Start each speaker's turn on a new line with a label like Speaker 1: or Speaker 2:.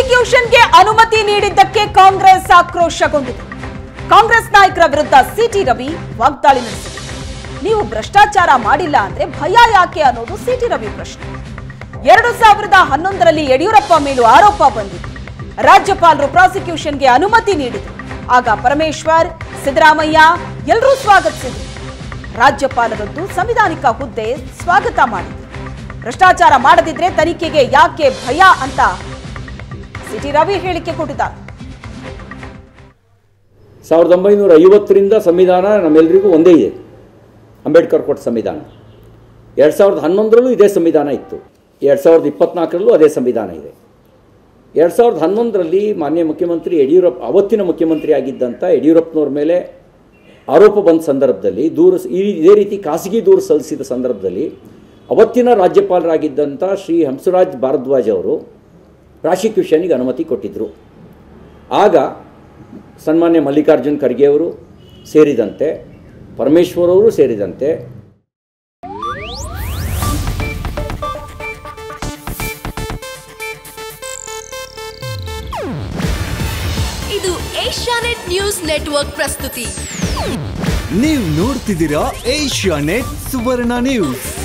Speaker 1: ಪ್ರಾಸಿಕ್ಯೂಷನ್ಗೆ ಅನುಮತಿ ನೀಡಿದ್ದಕ್ಕೆ ಕಾಂಗ್ರೆಸ್ ಆಕ್ರೋಶಗೊಂಡಿದೆ ಕಾಂಗ್ರೆಸ್ ನಾಯಕರ ವಿರುದ್ಧ ಸಿಟಿ ರವಿ ವಾಗ್ದಾಳಿ ನಡೆಸಿದರು ನೀವು ಭ್ರಷ್ಟಾಚಾರ ಮಾಡಿಲ್ಲ ಅಂದ್ರೆ ಭಯ ಯಾಕೆ ಅನ್ನೋದು ಸಿಟಿ ರವಿ ಪ್ರಶ್ನೆ ಎರಡು ಸಾವಿರದ ಹನ್ನೊಂದರಲ್ಲಿ ಯಡಿಯೂರಪ್ಪ ಮೇಲೂ ಆರೋಪ ಬಂದಿತ್ತು ರಾಜ್ಯಪಾಲರು ಪ್ರಾಸಿಕ್ಯೂಷನ್ಗೆ ಅನುಮತಿ ನೀಡಿದರು ಆಗ ಪರಮೇಶ್ವರ್ ಸಿದ್ದರಾಮಯ್ಯ ಎಲ್ಲರೂ ಸ್ವಾಗತಿಸಿದರು ರಾಜ್ಯಪಾಲರದ್ದು ಸಂವಿಧಾನಿಕ ಹುದ್ದೆ ಸ್ವಾಗತ ಮಾಡಿದ್ರು ಭ್ರಷ್ಟಾಚಾರ ಮಾಡದಿದ್ರೆ ತನಿಖೆಗೆ ಯಾಕೆ ಭಯ ಅಂತ ಸಿಟಿ ರವಿ ಹೇಳಿಕೆ ಕೊಟ್ಟಿದ್ದಾರೆ
Speaker 2: ಸಾವಿರದ ಒಂಬೈನೂರ ಐವತ್ತರಿಂದ ಸಂವಿಧಾನ ನಮ್ಮೆಲ್ಲರಿಗೂ ಒಂದೇ ಇದೆ ಅಂಬೇಡ್ಕರ್ ಕೊಟ್ಟ ಸಂವಿಧಾನ ಎರಡು ಸಾವಿರದ ಹನ್ನೊಂದರಲ್ಲೂ ಇದೇ ಸಂವಿಧಾನ ಇತ್ತು ಎರಡು ಸಾವಿರದ ಇಪ್ಪತ್ನಾಲ್ಕರಲ್ಲೂ ಅದೇ ಸಂವಿಧಾನ ಇದೆ ಎರಡು ಸಾವಿರದ ಹನ್ನೊಂದರಲ್ಲಿ ಮಾನ್ಯ ಮುಖ್ಯಮಂತ್ರಿ ಯಡಿಯೂರಪ್ಪ ಅವತ್ತಿನ ಮುಖ್ಯಮಂತ್ರಿ ಆಗಿದ್ದಂಥ ಯಡಿಯೂರಪ್ಪನವ್ರ ಮೇಲೆ ಆರೋಪ ಬಂದ ಸಂದರ್ಭದಲ್ಲಿ ದೂರು ಈ ಇದೇ ರೀತಿ ಖಾಸಗಿ ದೂರು ಸಲ್ಲಿಸಿದ ಸಂದರ್ಭದಲ್ಲಿ ಅವತ್ತಿನ ರಾಜ್ಯಪಾಲರಾಗಿದ್ದಂಥ ಶ್ರೀ ಹಂಸರಾಜ್ ಭಾರದ್ವಾಜ್ ಅವರು ಪ್ರಾಸಿಕ್ಯೂಷನ್ಗೆ ಅನುಮತಿ ಕೊಟ್ಟಿದ್ದರು ಆಗ ಸನ್ಮಾನ್ಯ ಮಲ್ಲಿಕಾರ್ಜುನ್ ಖರ್ಗೆ ಅವರು ಸೇರಿದಂತೆ ಪರಮೇಶ್ವರ್ ಅವರು ಸೇರಿದಂತೆ
Speaker 3: ಇದು ಏಷ್ಯಾನೆಟ್ ನ್ಯೂಸ್ ನೆಟ್ವರ್ಕ್ ಪ್ರಸ್ತುತಿ
Speaker 4: ನೀವು ನೋಡ್ತಿದ್ದೀರಾ ಏಷ್ಯಾ ನೆಟ್ ಸುವರ್ಣ ನ್ಯೂಸ್